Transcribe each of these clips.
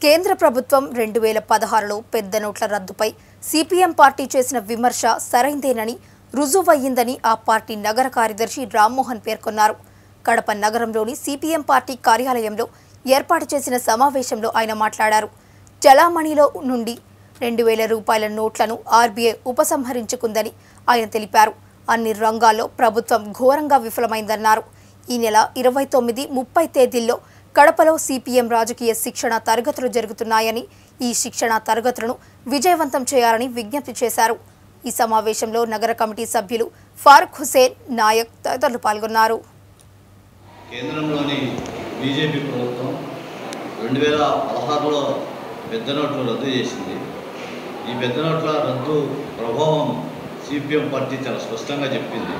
కేంద్ర ప్రభుత్వం రెండు వేల పదహారులో పెద్ద నోట్ల రద్దుపై సిపిఎం పార్టీ చేసిన విమర్శ సరైందేనని రుజువయ్యిందని ఆ పార్టీ నగర కార్యదర్శి రామ్మోహన్ పేర్కొన్నారు కడప నగరంలోని సిపిఎం పార్టీ కార్యాలయంలో ఏర్పాటు చేసిన సమావేశంలో ఆయన మాట్లాడారు చలామణిలో నుండి రెండు వేల రూపాయల నోట్లను ఆర్బీఐ ఉపసంహరించుకుందని ఆయన తెలిపారు అన్ని రంగాల్లో ప్రభుత్వం ఘోరంగా విఫలమైందన్నారు ఈ నెల ఇరవై తొమ్మిది ముప్పై తేదీల్లో కడపలో సిపిఎం రాజకీయ శిక్షణ తరగతులు జరుగుతున్నాయని ఈ శిక్షణ తరగతులను విజయవంతం చేయాలని విజ్ఞప్తి చేశారు ఈ సమావేశంలో నగర కమిటీ సభ్యులు ఫారూక్ హుసేన్ నాయక్ తదితరులు పాల్గొన్నారు కేంద్రంలోని బీజేపీ ప్రభుత్వం రెండు వేల పదహారులో పెద్ద నోట్లు రద్దు చేసింది ఈ పెద్ద నోట్ల రద్దు ప్రభావం సిపిఎం పార్టీ చాలా స్పష్టంగా చెప్పింది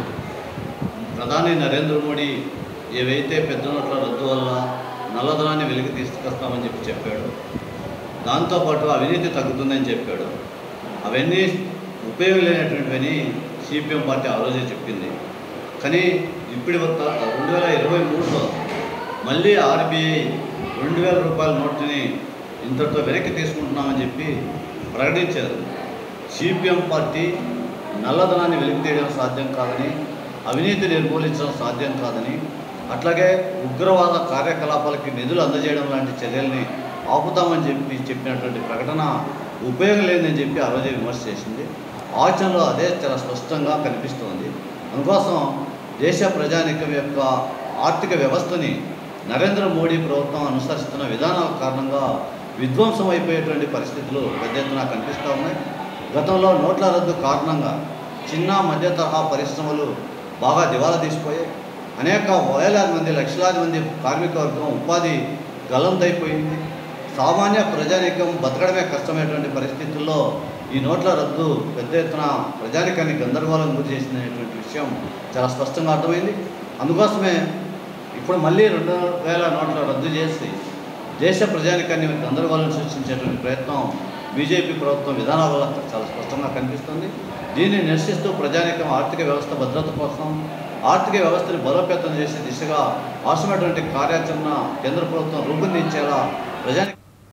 ప్రధాని నరేంద్ర మోడీ ఏవైతే పెద్ద నోట్ల రద్దు వల్ల నల్లధనాన్ని వెలికి తీసుకొస్తామని చెప్పి చెప్పాడు దాంతోపాటు అవినీతి తగ్గుతుందని చెప్పాడు అవన్నీ ఉపయోగం లేనటువంటివని సిపిఎం పార్టీ ఆ రోజే చెప్పింది కానీ ఇప్పుడు రెండు వేల ఇరవై మూడులో మళ్ళీ ఆర్బీఐ రెండు వేల రూపాయల నోటుని ఇంతటితో వెనక్కి తీసుకుంటున్నామని చెప్పి ప్రకటించారు సిపిఎం పార్టీ నల్లధనాన్ని వెలికి తీయడం సాధ్యం కాదని అవినీతి నిర్మూలించడం సాధ్యం కాదని అట్లాగే ఉగ్రవాద కార్యకలాపాలకి నిధులు అందజేయడం లాంటి చర్యల్ని ఆపుతామని చెప్పి చెప్పినటువంటి ప్రకటన ఉపయోగం లేదని చెప్పి ఆ రోజే విమర్శ చేసింది ఆచరణలో అదే చాలా స్పష్టంగా కనిపిస్తోంది అందుకోసం దేశ ప్రజానికం యొక్క ఆర్థిక వ్యవస్థని నరేంద్ర మోడీ ప్రభుత్వం అనుసరిస్తున్న విధానాల కారణంగా విధ్వంసం అయిపోయేటువంటి పరిస్థితులు పెద్ద ఎత్తున కనిపిస్తూ ఉన్నాయి గతంలో నోట్ల రద్దు కారణంగా చిన్న మధ్య తరహా పరిశ్రమలు బాగా దివాలా తీసిపోయాయి అనేక వేలాది మంది లక్షలాది మంది కార్మిక వర్గం ఉపాధి గలంతైపోయింది సామాన్య ప్రజానీకం బతకడమే కష్టమైనటువంటి పరిస్థితుల్లో ఈ నోట్ల రద్దు పెద్ద ఎత్తున ప్రజానికాన్ని గందరగోళం గురి చేసినటువంటి విషయం చాలా స్పష్టంగా అర్థమైంది అందుకోసమే ఇప్పుడు మళ్ళీ రెండు వేల నోట్ల రద్దు చేసి దేశ ప్రజానికాన్ని గందరగోళం సృష్టించేటువంటి ప్రయత్నం బీజేపీ ప్రభుత్వం విధానాల వల్ల చాలా స్పష్టంగా కనిపిస్తుంది దీన్ని నిరసిస్తూ ప్రజానికం ఆర్థిక వ్యవస్థ భద్రత కోసం ఆర్థిక వ్యవస్థని బలోపేతం చేసే దిశగా అవసరమైనటువంటి కార్యాచరణ కేంద్ర ప్రభుత్వం రూపొందించేలా ప్రజానికి